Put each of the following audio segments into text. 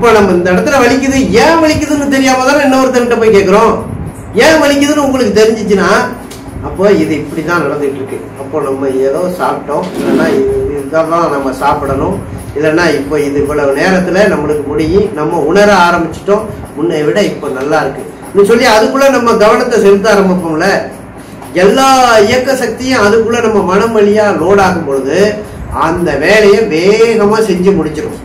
இப்போ நம்ம இந்த இடத்துல வலிக்குது ஏன் வலிக்குதுன்னு தெரியாம தானே இன்னொருத்தர்கிட்ட போய் கேட்குறோம் ஏன் வலிக்குதுன்னு உங்களுக்கு தெரிஞ்சிச்சுன்னா அப்போ இது இப்படி தான் நடந்துட்டு இருக்கு அப்போ நம்ம ஏதோ சாப்பிட்டோம் இல்லைன்னா இது இதுதான் நம்ம சாப்பிடணும் இல்லைன்னா இப்போ இது இவ்வளவு நேரத்தில் நம்மளுக்கு முடியும் நம்ம உணர ஆரம்பிச்சிட்டோம் முன்னை விட இப்போ நல்லா இருக்கு நீ சொல்லி அதுக்குள்ள நம்ம கவனத்தை செலுத்த ஆரம்பிப்போம்ல எல்லா இயக்க சக்தியும் அதுக்குள்ள நம்ம மனம் வழியா லோட் ஆகும் பொழுது அந்த வேலையை வேகமா செஞ்சு முடிச்சிடும்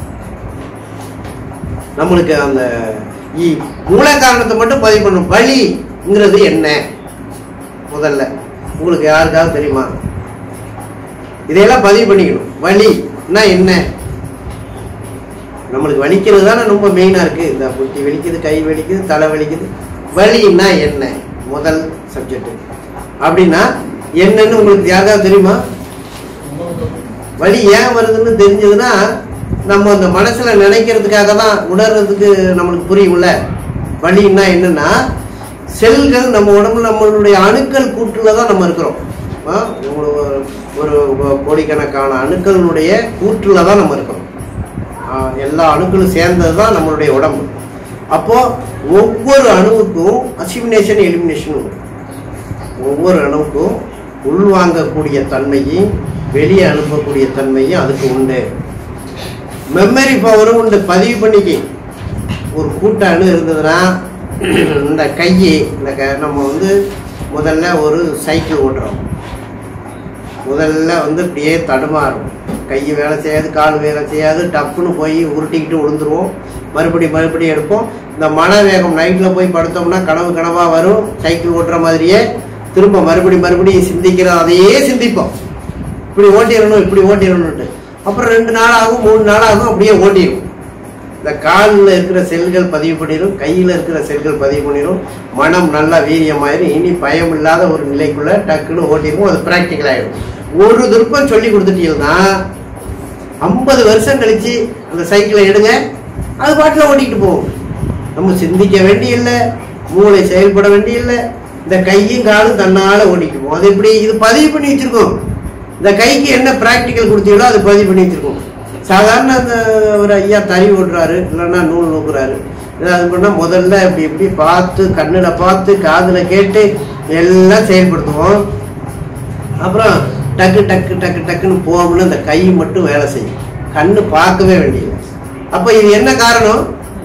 நம்மளுக்கு அந்த இ- மூல காரணத்தை மட்டும் பதிவு பண்ணும் வலிங்கிறது என்ன முதல்ல உங்களுக்கு யாருக்காவது தெரியுமா இதையெல்லாம் பதிவு பண்ணிக்கணும் வலின்னா என்ன நம்மளுக்கு வலிக்கிறது தானே ரொம்ப மெயினா இருக்கு இந்த புத்தி வலிக்குது கை வலிக்குது தலை வலிக்குது வலின்னா என்ன முதல் சப்ஜெக்ட் அப்படின்னா என்னன்னு உங்களுக்கு யாருக்காவது தெரியுமா வலி ஏன் வருதுன்னு தெரிஞ்சதுன்னா நம்ம அந்த மனசுல நினைக்கிறதுக்காக தான் உணர்றதுக்கு நம்மளுக்கு புரியும்ல வலின்னா என்னன்னா செல்கள் நம்ம உடம்புல நம்மளுடைய அணுக்கள் கூட்டுல தான் நம்ம இருக்கிறோம் ஆ, ஒரு- ஒரு கோடிக்கணக்கான அணுக்களுடைய கூற்றுல தான் நம்ம இருக்கிறோம் ஆ, எல்லா அணுக்களும் சேர்ந்தது தான் நம்மளுடைய உடம்பு அப்போ ஒவ்வொரு அணுவுக்கும் அசிமினேஷன் எலிமினேஷன் உண்டு ஒவ்வொரு அணுவுக்கும் உள்வாங்கக்கூடிய தன்மையும் வெளியே அனுப்பக்கூடிய தன்மையும் அதுக்கு உண்டு மெமரி பவரும் உண்டு பதிவு பண்ணிக்க ஒரு கூட்ட அணு இருந்ததுன்னா இந்த கையை இந்த க நம்ம வந்து முதல்ல ஒரு சைக்கிள் ஓட்டுறோம் முதல்ல வந்து இப்படியே தடுமாறும் கை வேலை செய்யாது கால் வேலை செய்யாது டப்புன்னு போய் உருட்டிக்கிட்டு விழுந்துருவோம் மறுபடியும் மறுபடியும் எடுப்போம் இந்த மன வேகம் நைட்டில் போய் படுத்தோம்னா கனவு கனவாக வரும் சைக்கிள் ஓட்டுற மாதிரியே திரும்ப மறுபடியும் மறுபடியும் சிந்திக்கிற அதையே சிந்திப்போம் இப்படி ஓட்டிடணும் இப்படி ஓட்டிடணும்ட்டு அப்புறம் ரெண்டு நாள் ஆகும் மூணு நாள் ஆகும் அப்படியே ஓட்டிடும் இந்த காலில் இருக்கிற செல்கள் பதிவு பண்ணிடும் கையில் இருக்கிற செல்கள் பதிவு பண்ணிடும் மனம் நல்லா வீரியமாயிரும் இனி பயம் இல்லாத ஒரு நிலைக்குள்ள டக்குன்னு ஓட்டிடும் அது ப்ராக்டிக்கல் ஆயிடும் ஒரு திருப்பம் சொல்லி கொடுத்துட்டீங்கன்னா ஐம்பது வருஷம் கழிச்சு அந்த சைக்கிளை எடுங்க அது பாட்டில் ஓட்டிக்கிட்டு போகும் நம்ம சிந்திக்க வேண்டியில்லை மூளை செயல்பட வேண்டியில்லை இந்த கையும் காலும் தன்னால ஓட்டிட்டு போகும் அது எப்படி இது பதிவு பண்ணி வச்சிருக்கோம் இந்த கைக்கு என்ன ப்ராக்டிக்கல் கொடுத்தீங்களோ அது பதிவு பண்ணி வச்சிருக்கோம் சாதாரண அந்த ஒரு ஐயா தறி ஓட்டுறாரு இல்லைன்னா நூல் நோக்குறாரு அது பண்ணால் முதல்ல இப்படி இப்படி பார்த்து கண்ணில் பார்த்து காதில் கேட்டு எல்லாம் செயல்படுத்துவோம் அப்புறம் டக்கு டக்கு டக்கு டக்குன்னு போகும்னு அந்த கை மட்டும் வேலை செய்யும் கண்ணு பார்க்கவே வேண்டியது அப்போ இது என்ன காரணம்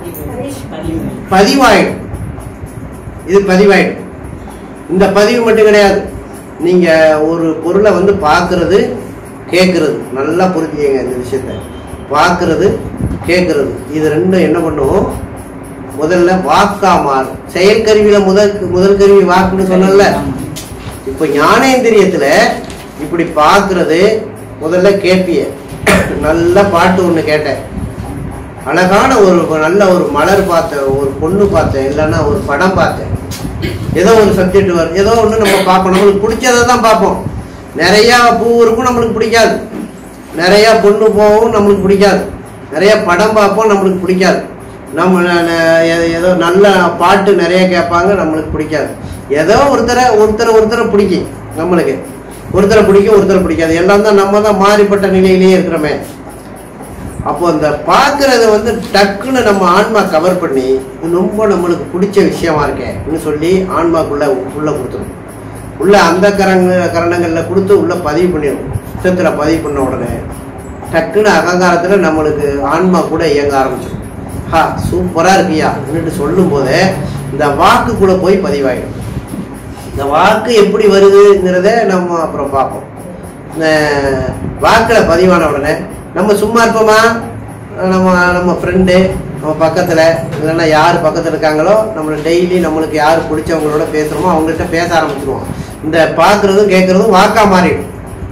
பதிவாயிடும் இது பதிவாயிடும் இந்த பதிவு மட்டும் கிடையாது நீங்க ஒரு பொருளை வந்து பார்க்கறது கேட்கறது நல்லா புரிஞ்சுக்கங்க இந்த விஷயத்த பார்க்கறது கேட்கறது இது ரெண்டும் என்ன பண்ணும் முதல்ல வாக்கா மாறும் செயற்கருவியில முதல் முதல் கருவி வாக்குன்னு சொன்னல இப்போ ஞானேந்திரியத்துல இப்படி பார்க்கறது முதல்ல கேட்பிய நல்ல பாட்டு ஒன்று கேட்டேன் அழகான ஒரு நல்ல ஒரு மலர் பார்த்தேன் ஒரு பொண்ணு பார்த்தேன் இல்லைன்னா ஒரு படம் பார்த்தேன் ஏதோ ஒரு சப்ஜெக்ட் வரும் ஏதோ ஒன்று நம்ம பார்ப்போம் நம்மளுக்கு பிடிச்சதை தான் பார்ப்போம் நிறையா பூ இருக்கும் நம்மளுக்கு பிடிக்காது நிறையா பொண்ணு போகவும் நம்மளுக்கு பிடிக்காது நிறைய படம் பார்ப்போம் நம்மளுக்கு பிடிக்காது நம்ம ந- ந- ஏ- ஏதோ நல்ல பாட்டு நிறைய கேட்பாங்க நம்மளுக்கு பிடிக்காது ஏதோ ஒருத்தரை ஒருத்தரை ஒருத்தரை பிடிக்கும் நம்மளுக்கு ஒருத்தரை பிடிக்கும் ஒருத்தரை பிடிக்காது எல்லாம் தான் நம்ம தான் மாறிப்பட்ட நிலையிலேயே இருக்கிறோமே அப்போ அந்த பார்க்கறத வந்து டக்குன்னு நம்ம ஆன்மா கவர் பண்ணி இது ரொம்ப நம்மளுக்கு பிடிச்ச விஷயமா இருக்கேன்னு சொல்லி ஆன்மாக்குள்ள உள்ள கொடுத்துரும் உள்ள அந்த கரங்க கரணங்களில் கொடுத்து உள்ள பதிவு பண்ணிடும் சுத்தத்தில் பதிவு பண்ண உடனே டக்குன்னு அகங்காரத்துல நம்மளுக்கு ஆன்மா கூட இயங்க ஆரம்பிச்சிடும் ஹா சூப்பரா இருக்கியா அப்படின்ட்டு சொல்லும் போதே இந்த வாக்கு கூட போய் பதிவாயிடும் இந்த வாக்கு எப்படி வருதுங்கிறத நம்ம அப்புறம் பார்ப்போம் இந்த வாக்கில் பதிவான உடனே நம்ம சும்மா இருப்போமா நம்ம நம்ம ஃப்ரெண்டு நம்ம பக்கத்தில் இல்லைன்னா யார் பக்கத்தில் இருக்காங்களோ நம்ம டெய்லி நம்மளுக்கு யார் பிடிச்சவங்களோட பேசுகிறோமோ அவங்கள்ட்ட பேச ஆரம்பிச்சிருவோம் இந்த பார்க்குறதும் கேட்குறதும் வாக்கா மாறிடும்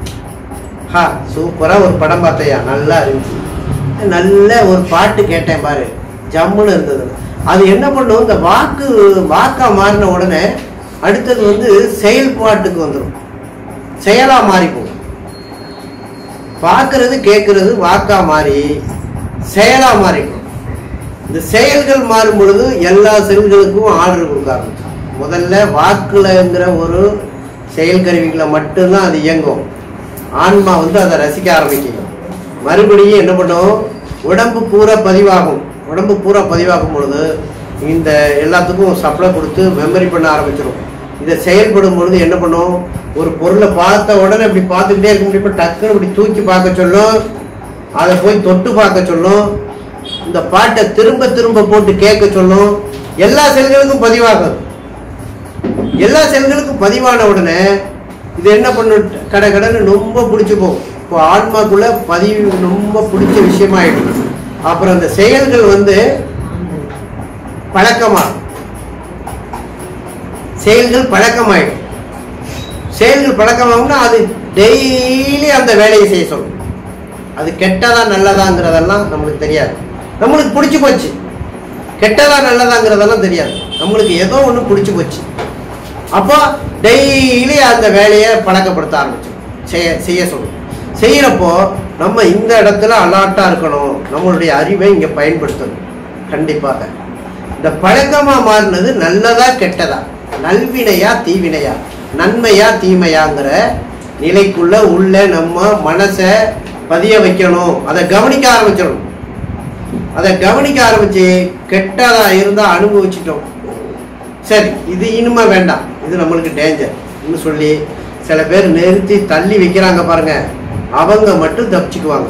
ஹா சூப்பராக ஒரு படம் பார்த்தையா நல்லா இருந்துச்சு நல்ல ஒரு பாட்டு கேட்டேன் பாரு ஜம்முன்னு இருந்தது அது என்ன பண்ணும் இந்த வாக்கு வாக்கா மாறின உடனே அடுத்தது வந்து செயல்பாட்டுக்கு வந்துடும் செயலா மாறி போகும் பார்க்கறது கேட்கறது வாக்கா மாறி செயலா மாறிக்கும் இந்த செயல்கள் மாறும் பொழுது எல்லா செல்களுக்கும் ஆர்டர் கொடுக்க ஆரம்பிச்சிடும் முதல்ல வாக்குலங்கிற ஒரு செயல் கருவிகளை மட்டும்தான் அது இயங்கும் ஆன்மா வந்து அதை ரசிக்க ஆரம்பிக்கும் மறுபடியும் என்ன பண்ணும் உடம்பு பூரா பதிவாகும் உடம்பு பூரா பதிவாகும் பொழுது இந்த எல்லாத்துக்கும் சப்ளை கொடுத்து மெமரி பண்ண ஆரம்பிச்சிடும் இதை செயல்படும் பொழுது என்ன பண்ணும் ஒரு பொருளை பார்த்த உடனே இப்படி பார்த்துக்கிட்டே இருக்க முடியும் டக்குன்னு இப்படி தூக்கி பார்க்க சொல்லும் அதை போய் தொட்டு பார்க்க சொல்லும் இந்த பாட்டை திரும்ப திரும்ப போட்டு கேட்க சொல்லும் எல்லா செல்களுக்கும் பதிவாகும் எல்லா செல்களுக்கும் பதிவான உடனே இது என்ன பண்ணும் கடை கடைன்னு ரொம்ப பிடிச்சி போகும் இப்போ ஆன்மாக்குள்ள பதிவு ரொம்ப பிடிச்ச விஷயமாயிடும் அப்புறம் அந்த செயல்கள் வந்து பழக்கமாகும் செயல்கள் பழக்கமாயிடும் செயல்கள் பழக்கமாகும்னா அது டெய்லி அந்த வேலையை செய்ய சொல்லும் அது கெட்டதா நல்லதாங்கிறதெல்லாம் நம்மளுக்கு தெரியாது நம்மளுக்கு பிடிச்சி போச்சு கெட்டதா நல்லதாங்கிறதெல்லாம் தெரியாது நம்மளுக்கு ஏதோ ஒன்று பிடிச்சி போச்சு அப்போ டெய்லி அந்த வேலையை பழக்கப்படுத்த ஆரம்பிச்சோம் செய்ய செய்ய சொல்லும் செய்யறப்போ நம்ம இந்த இடத்துல அலாட்டா இருக்கணும் நம்மளுடைய அறிவை இங்க பயன்படுத்தணும் கண்டிப்பாக இந்த பழக்கமா மாறினது நல்லதா கெட்டதா நல்வினையா தீவினையா நன்மையா தீமையாங்கிற நிலைக்குள்ள உள்ள நம்ம மனசை பதிய வைக்கணும் அதை கவனிக்க ஆரம்பிச்சிடணும் அதை கவனிக்க ஆரம்பிச்சு கெட்டதா இருந்தா அனுபவிச்சிட்டோம் சரி இது இனிமே வேண்டாம் இது நம்மளுக்கு டேஞ்சர் சொல்லி சில பேர் நிறுத்தி தள்ளி வைக்கிறாங்க பாருங்க அவங்க மட்டும் தப்பிச்சுக்குவாங்க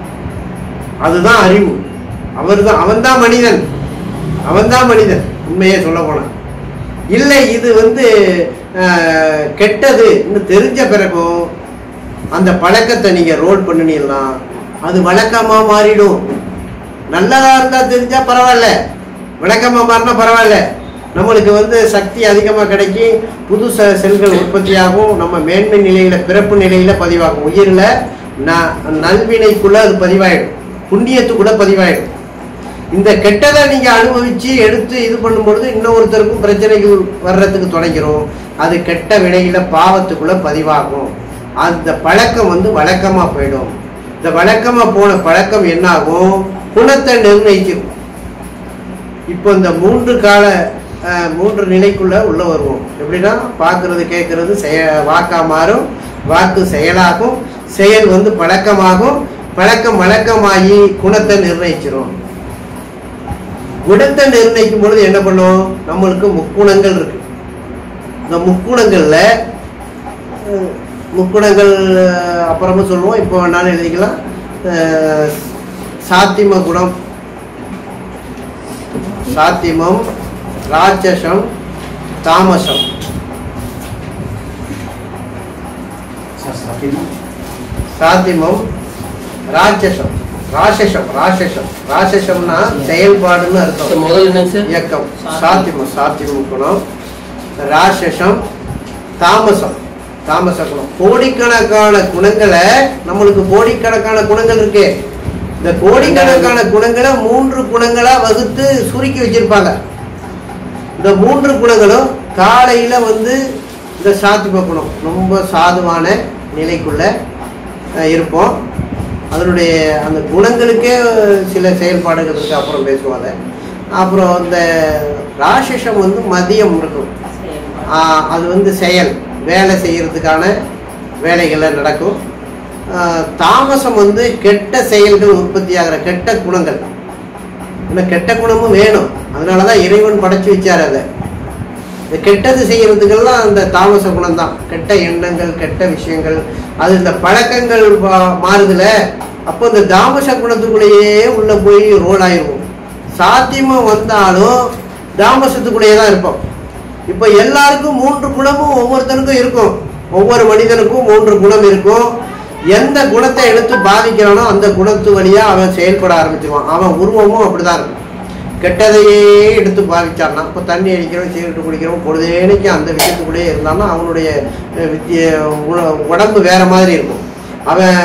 அதுதான் அறிவு அவர் தான் அவன் தான் மனிதன் அவன் தான் மனிதன் உண்மையே சொல்ல போனான் இல்லை இது வந்து அஹ், கெட்டதுன்னு தெரிஞ்ச பிறகும் அந்த பழக்கத்தை நீங்க ரோல் பண்ணினீங்கன்னா அது வழக்கமா மாறிடும் நல்லதா இருந்தா தெரிஞ்சா பரவாயில்ல விளக்கமா மாறினா பரவாயில்ல நம்மளுக்கு வந்து சக்தி அதிகமா கிடைக்கி புது செ- செல்கள் உற்பத்தியாகும் நம்ம மேன்மை நிலையில பிறப்பு நிலையில பதிவாகும் உயிரில ந- நல்வினைக்குள்ள அது பதிவாயிடும் புண்ணியத்துக்குள்ள பதிவாயிடும் இந்த கெட்டதை நீங்க அனுபவிச்சு எடுத்து இது பண்ணும்பொழுது இன்னொருத்தருக்கும் பிரச்சனைகள் வர்றதுக்கு தொடங்கிறோம் அது கெட்ட வினையில பாவத்துக்குள்ள பதிவாகும் அந்த பழக்கம் வந்து வழக்கமா போயிடும் இந்த வழக்கமா போன பழக்கம் என்னாகும் குணத்தை நிர்ணயிக்கும் இப்போ இந்த மூன்று கால அஹ், மூன்று நிலைக்குள்ள உள்ள வருவோம் எப்படின்னா பார்க்கறது கேட்கறது செய வாக்கா மாறும் வாக்கு செயலாகும் செயல் வந்து பழக்கமாகும் பழக்கம் வழக்கமாகி குணத்தை நிர்ணயிச்சிரும் குணத்தை நிர்ணயிக்கும் பொழுது என்ன பண்ணும் நம்மளுக்கு முக்குணங்கள் இருக்கு இந்த முக்குணங்கள்ல அஹ், முக்குணங்கள் அஹ், அப்புறமா சொல்லுவோம் இப்போ வேணாலும் எழுதிக்கலாம் அஹ், சாத்திம குணம் சாத்திமம் ராட்சசம் தாமசம் சாத்திமம் ராட்சசம் ராட்சசம் ராட்சசம் ராட்சசம்னா செயல்பாடுன்னு அர்த்தம் முதல் என்னங்க சார் இயக்கம் சாத்திமம் சாத்திமம் குணம் ராட்சசம் தாமசம் தாமச குணம் கோடிக்கணக்கான குணங்களை நம்மளுக்கு கோடிக்கணக்கான குணங்கள் இருக்கு இந்த கோடிக்கணக்கான குணங்களை மூன்று குணங்களா வகுத்து சுருக்கி வச்சிருப்பாங்க இந்த மூன்று குணங்களும் காலையில வந்து இந்த சாத்திம குணம் ரொம்ப சாதுவான நிலைக்குள்ள அஹ், இருப்போம் அதனுடைய அந்த குணங்களுக்கே சில செயல்பாடுகள் இருக்கு அப்புறம் பேசுவாங்க அப்புறம் இந்த ராட்சசம் வந்து மதியம் இருக்கும் ஆஹ் அது வந்து செயல் வேலை செய்யறதுக்கான வேலைகள்ல நடக்கும் ஆஹ் தாமசம் வந்து கெட்ட செயல்கள் உற்பத்தி ஆகிற கெட்ட குணங்கள் இந்த கெட்ட குணமும் வேணும் அதனாலதான் இறைவன் படைச்சு வச்சாரு அதை இந்த கெட்டது செய்யறதுக்கெல்லாம் அந்த தாமச குணம் தான் கெட்ட எண்ணங்கள் கெட்ட விஷயங்கள் அது இந்த பழக்கங்கள் வா- மாறுதுல அப்போ இந்த தாமச குணத்துக்குள்ளேயே உள்ள போய் ரோல் ஆயிடுவோம் சாத்தியமும் வந்தாலும் தாமசத்துக்குள்ளேயே தான் இருப்போம் இப்போ எல்லாருக்கும் மூன்று குணமும் ஒவ்வொருத்தனுக்கும் இருக்கும் ஒவ்வொரு மனிதனுக்கும் மூன்று குணம் இருக்கும் எந்த குணத்தை எடுத்து பாதிக்கிறானோ அந்த குணத்து வழியா அவன் செயல்பட ஆரம்பிச்சிருவான் அவன் உருவமும் அப்படிதான் இருக்கும் கெட்டதையே எடுத்து பாதிச்சான்னா இப்போ தண்ணி அடிக்கிறவன் சிகரெட்டு குடிக்கிறவன் பொழுதேனைக்கு அந்த விஷயத்துக்குள்ளேயே இருந்தான்னா அவனுடைய அஹ், வித்திய உண- உடம்பு வேற மாதிரி இருக்கும் அவன்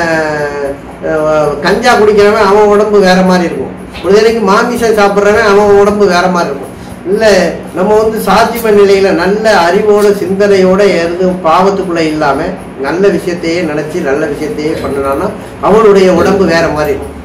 அஹ், கஞ்சா குடிக்கிறவன் அவன் உடம்பு வேற மாதிரி இருக்கும் பொழுதேனைக்கு மாமிசம் சாப்பிட்றவன் அவன் உடம்பு வேற மாதிரி இருக்கும் இல்லை நம்ம வந்து சாத்திம நிலையில நல்ல அறிவோட சிந்தனையோட எதுவும் பாவத்துக்குள்ள இல்லாம நல்ல விஷயத்தையே நினைச்சு நல்ல விஷயத்தையே பண்ணினான்னா அவனுடைய உடம்பு வேற மாதிரி இருக்கும்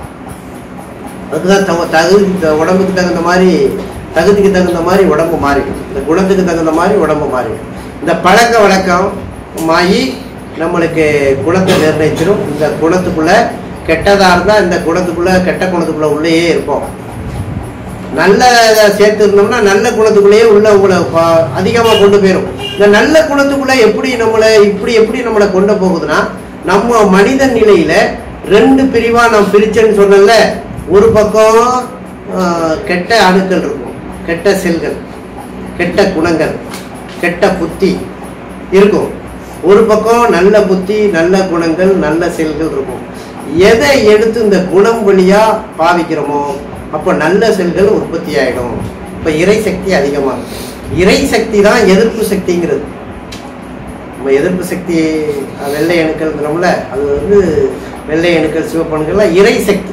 அதுதான் தவ தகுதி த- உடம்புக்கு தகுந்த மாதிரி தகுதிக்கு தகுந்த மாதிரி உடம்பு மாறிடும் இந்த குணத்துக்கு தகுந்த மாதிரி உடம்பு மாறிடும் இந்த பழக்க வழக்கம் மாயி நம்மளுக்கு குணத்தை நிர்ணயிச்சிடும் இந்த குணத்துக்குள்ள கெட்டதா இருந்தா இந்த குணத்துக்குள்ள கெட்ட குணத்துக்குள்ள உள்ளேயே இருப்போம் நல்ல சேர்த்து இருந்தோம்னா நல்ல குணத்துக்குள்ளேயே உள்ள உங்களை ப- அதிகமா கொண்டு போயிடும் இந்த நல்ல குணத்துக்குள்ள எப்படி நம்மளை இப்படி எப்படி நம்மளை கொண்டு போகுதுன்னா நம்ம மனித நிலையில ரெண்டு பிரிவா நான் பிரிச்சேன்னு சொன்னேன்ல ஒரு பக்கம் ஆஹ், கெட்ட அணுக்கள் இருக்கும் கெட்ட செல்கள் கெட்ட குணங்கள் கெட்ட புத்தி இருக்கும் ஒரு பக்கம் நல்ல புத்தி நல்ல குணங்கள் நல்ல செல்கள் இருக்கும் எதை எடுத்து இந்த குணம் வழியா பாவிக்கிறோமோ அப்போ நல்ல செல்கள் உற்பத்தி ஆயிடும் இப்போ இறை சக்தி அதிகமாகும் இறை சக்தி தான் எதிர்ப்பு சக்திங்கிறது நம்ம எதிர்ப்பு சக்தி அஹ், வெள்ளை அணுக்கள்ங்கிறோம்ல அது வந்து வெள்ளை அணுக்கள் சிவப்பணுக்கள்லாம் இறை சக்தி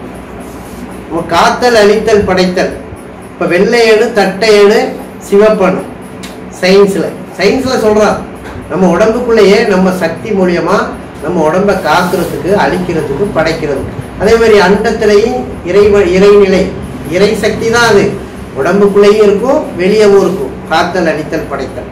நம்ம காத்தல் அழித்தல் படைத்தல் இப்போ வெள்ளை அணு தட்டை அணு சிவப்பணு சயின்ஸில் சயின்ஸில் சொல்கிறான் நம்ம உடம்புக்குள்ளேயே நம்ம சக்தி மூலியமா நம்ம உடம்பை காக்கிறதுக்கு அழிக்கிறதுக்கு படைக்கிறதுக்கு அதே மாதிரி அண்டத்திலையும் இறை இறைநிலை இறை சக்தி தான் அது உடம்புக்குள்ளேயும் இருக்கும் வெளியவும் இருக்கும் காத்தல் அழித்தல் படைத்தல்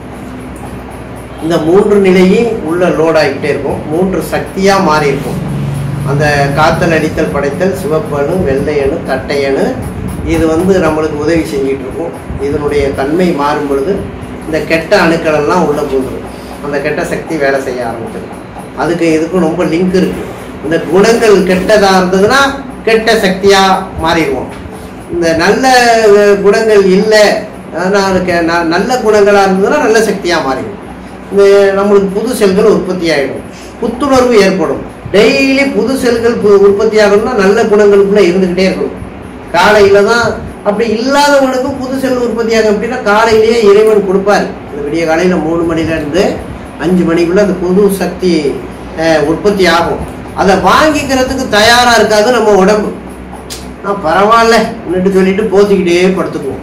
இந்த மூன்று நிலையும் உள்ள லோட் ஆகிட்டே இருக்கும் மூன்று சக்தியா மாறி இருக்கும் அந்த காத்தல் அடித்தல் படைத்தல் சிவப்பணு வெள்ளையணு தட்டையணு இது வந்து நம்மளுக்கு உதவி செஞ்சிட்டு இருக்கும் இதனுடைய தன்மை மாறும் பொழுது இந்த கெட்ட அணுக்கள் எல்லாம் உள்ள போந்துடும் அந்த கெட்ட சக்தி வேலை செய்ய ஆரம்பிச்சிடும் அதுக்கு இதுக்கும் ரொம்ப லிங்க் இருக்கு இந்த குணங்கள் கெட்டதா இருந்ததுன்னா கெட்ட சக்தியா மாறிடுவோம் இந்த நல்ல அஹ், குணங்கள் இல்லை ஆனால் அதுக்கு ந- நல்ல குணங்களாக இருந்ததுன்னா நல்ல சக்தியாக மாறிடும் இந்த நம்மளுக்கு புது செல்கள் உற்பத்தி ஆகிடும் புத்துணர்வு ஏற்படும் டெய்லி புது செல்கள் பு- உற்பத்தி ஆகணும்னா நல்ல குணங்களுக்குள்ள இருந்துக்கிட்டே இருக்கணும் காலையில தான் அப்படி இல்லாதவனுக்கும் புது செல் உற்பத்தி ஆகும் அப்படின்னா காலையிலேயே இறைவன் கொடுப்பாரு இந்த விடிய காலையில மூணு மணில இருந்து அஞ்சு மணிக்குள்ள அந்த புது சக்தி அஹ், உற்பத்தி ஆகும் அதை வாங்கிக்கிறதுக்கு தயாரா இருக்காது நம்ம உடம்பு நான் பரவாயில்ல சொல்லிட்டு சொல்லிட்டு போத்திக்கிட்டே படுத்துக்குவோம்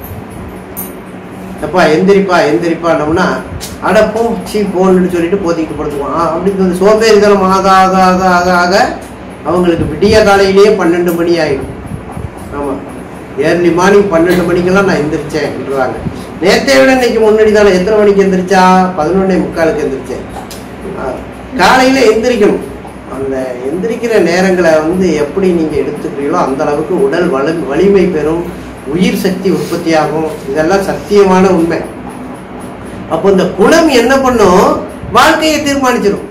எப்பா எந்திரிப்பா எந்திரிப்பானோம்னா அடப்பும் சீ போன்னு சொல்லிட்டு போத்திக்கிட்டு படுத்துக்குவோம் ஆ, அப்படி இந்த சோம்பேறித்தனம் ஆக ஆக ஆக ஆக ஆக அவங்களுக்கு விடிய காலையிலேயே பன்னெண்டு மணி ஆயிடும் ஆமா ஏர்லி மார்னிங் பன்னெண்டு மணிக்கெல்லாம் நான் எந்திரிச்சேன்றாங்க நேற்றை விட இன்னைக்கு முன்னாடி தானே எத்தனை மணிக்கு எந்திரிச்சா பதினொன்னே முக்காலுக்கு எந்திரிச்சேன் ஆ, காலையில எந்திரிக்கணும் அந்த எந்திரிக்கிற நேரங்களை வந்து எப்படி நீங்க எடுத்துக்கிறீங்களோ அந்த அளவுக்கு உடல் வலு வலிமை பெறும் உயிர் சக்தி உற்பத்தி ஆகும் இதெல்லாம் சத்தியமான உண்மை அப்போ இந்த குணம் என்ன பண்ணும் வாழ்க்கையை தீர்மானிச்சிடும்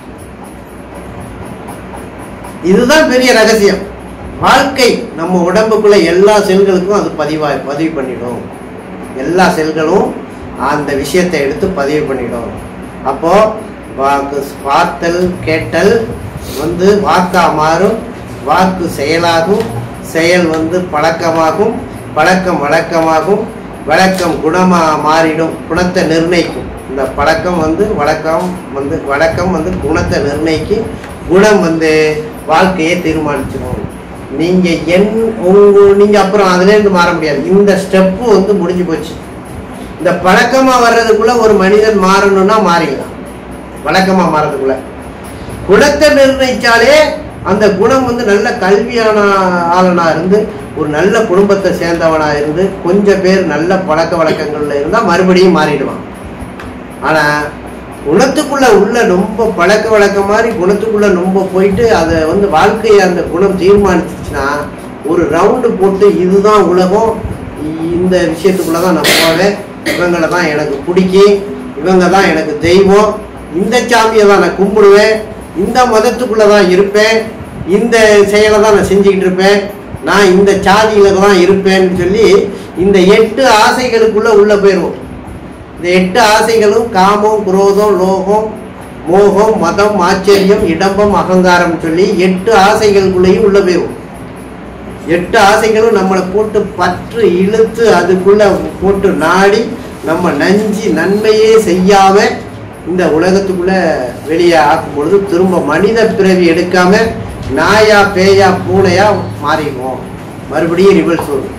இதுதான் பெரிய ரகசியம் வாழ்க்கை நம்ம உடம்புக்குள்ள எல்லா செல்களுக்கும் அது பதிவா பதிவு பண்ணிடும் எல்லா செல்களும் அந்த விஷயத்தை எடுத்து பதிவு பண்ணிடும் அப்போ வாக்கு பார்த்தல் கேட்டல் வந்து வாக்கா மாறும் வாக்கு செயலாகும் செயல் வந்து பழக்கமாகும் பழக்கம் வழக்கமாகும் வழக்கம் குணமா மாறிடும் குணத்தை நிர்ணயிக்கும் இந்த பழக்கம் வந்து வழக்கம் வந்து வழக்கம் வந்து குணத்தை நிர்ணயிக்கும் குணம் வந்து வாழ்க்கையை தீர்மானிச்சிடும் நீங்க என் உங்க நீங்க அப்புறம் அதுல இருந்து மாற முடியாது இந்த ஸ்டெப்பு வந்து முடிஞ்சு போச்சு இந்த பழக்கமா வர்றதுக்குள்ள ஒரு மனிதன் மாறணும்னா மாறிடலாம் வழக்கமா மாறதுக்குள்ள குணத்தை நிர்ணயிச்சாலே அந்த குணம் வந்து நல்ல கல்வியான ஆளனா இருந்து ஒரு நல்ல குடும்பத்தை சேர்ந்தவனா இருந்து கொஞ்சம் பேர் நல்ல பழக்க வழக்கங்கள்ல இருந்தா மறுபடியும் மாறிடுவான் ஆனா குணத்துக்குள்ள உள்ள ரொம்ப பழக்க வழக்கம் மாதிரி குணத்துக்குள்ள ரொம்ப போயிட்டு அதை வந்து வாழ்க்கையை அந்த குணம் தீர்மானிச்சுச்சுன்னா ஒரு ரவுண்டு போட்டு இதுதான் உலகம் இந்த விஷயத்துக்குள்ள தான் நான் போவேன் இவங்களை தான் எனக்கு பிடிக்கும் இவங்க தான் எனக்கு தெய்வம் இந்த சாமியை தான் நான் கும்பிடுவேன் இந்த மதத்துக்குள்ள தான் இருப்பேன் இந்த செயலை தான் நான் செஞ்சுக்கிட்டு இருப்பேன் நான் இந்த சாதியில தான் இருப்பேன்னு சொல்லி இந்த எட்டு ஆசைகளுக்குள்ள உள்ள போயிடுவோம் இந்த எட்டு ஆசைகளும் காமம் குரோதம் லோகம் மோகம் மதம் ஆச்சரியம் இடம்பம் அகங்காரம் சொல்லி எட்டு ஆசைகளுக்குள்ளேயும் உள்ள போயிடும் எட்டு ஆசைகளும் நம்மளை போட்டு பற்று இழுத்து அதுக்குள்ள போட்டு நாடி நம்ம நஞ்சி நன்மையே செய்யாம இந்த உலகத்துக்குள்ள வெளியே ஆக்கும் பொழுது திரும்ப மனித பிறவி எடுக்காம நாயா பேயா பூனையா மாறிடுவோம் மறுபடியும் ரிவல்ஸ் வரும்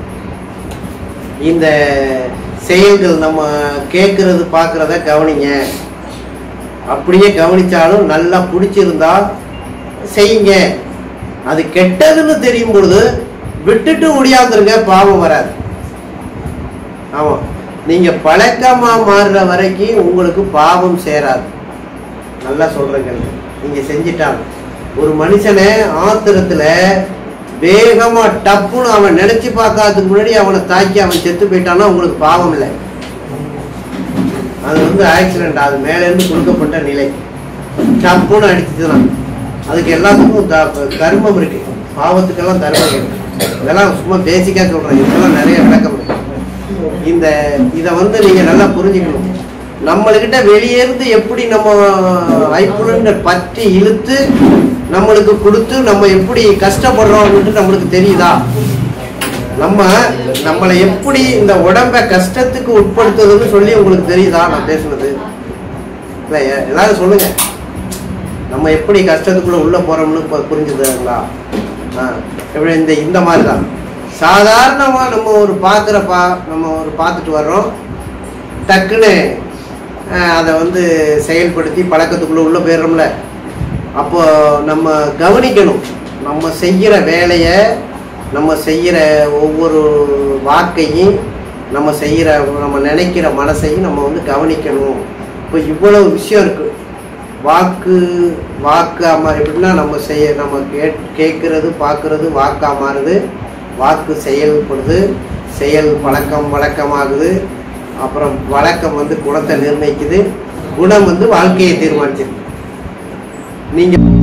இந்த செயல்கள் நம்ம கேட்கறது பார்க்கறத கவனிங்க அப்படியே கவனிச்சாலும் நல்லா பிடிச்சிருந்தா செய்யுங்க அது கெட்டதுன்னு தெரியும் பொழுது விட்டுட்டு ஒடியாந்துருங்க பாவம் வராது ஆமா நீங்க பழக்கமா மாறுற வரைக்கும் உங்களுக்கு பாவம் சேராது நல்லா சொல்றேங்க நீங்க செஞ்சிட்டாங்க ஒரு மனுஷனை ஆத்திரத்துல வேகமா டப்புன்னு அவன் நினைச்சு பார்க்காததுக்கு முன்னாடி அவனை தாக்கி அவன் செத்து போயிட்டான்னா உங்களுக்கு பாவம் இல்லை அது வந்து ஆக்சிடென்ட் அது மேல இருந்து கொடுக்கப்பட்ட நிலை டப்புன்னு அடிச்சுதுன்னா அதுக்கு எல்லாத்துக்கும் த- கர்மம் இருக்கு பாவத்துக்கெல்லாம் தர்மம் இருக்கு இதெல்லாம் சும்மா பேசிக்கா சொல்றேன் இதெல்லாம் நிறைய விளக்கம் இருக்கு இந்த இதை வந்து நீங்க நல்லா புரிஞ்சுக்கணும் நம்மளுக்கிட்ட வெளியே இருந்து எப்படி நம்ம ஐப்புலன்ற பற்றி இழுத்து நம்மளுக்கு கொடுத்து நம்ம எப்படி கஷ்டப்படுறோம்னு நம்மளுக்கு தெரியுதா நம்ம நம்மளை எப்படி இந்த உடம்ப கஷ்டத்துக்கு உட்படுத்துறதுன்னு சொல்லி உங்களுக்கு தெரியுதா நான் பேசுனது இல்லை எ- எல்லாரும் சொல்லுங்க நம்ம எப்படி கஷ்டத்துக்குள்ள உள்ள போறோம்னு பு- புரிஞ்சுதுங்களா ஆ எப்படி இந்த இந்த மாதிரி தான் சாதாரணமா நம்ம ஒரு பார்க்குற பா நம்ம ஒரு பார்த்துட்டு வர்றோம் டக்குன்னு அஹ், அதை வந்து செயல்படுத்தி பழக்கத்துக்குள்ள உள்ள போயிடுறோம்ல அப்போ நம்ம கவனிக்கணும் நம்ம செய்கிற வேலையை நம்ம செய்கிற ஒவ்வொரு வாக்கையும் நம்ம செய்கிற நம்ம நினைக்கிற மனசையும் நம்ம வந்து கவனிக்கணும் இப்போ இவ்வளவு விஷயம் இருக்கு வாக்கு வாக்கா மா எப்படின்னா நம்ம செய்ய நம்ம கே கேட்கறது பார்க்கறது வாக்கா மாறுது வாக்கு செயல்படுது செயல் பழக்கம் வழக்கமாகுது அப்புறம் வழக்கம் வந்து குணத்தை நிர்ணயிக்குது குணம் வந்து வாழ்க்கையை தீர்மானிச்சிருக்கு நீங்க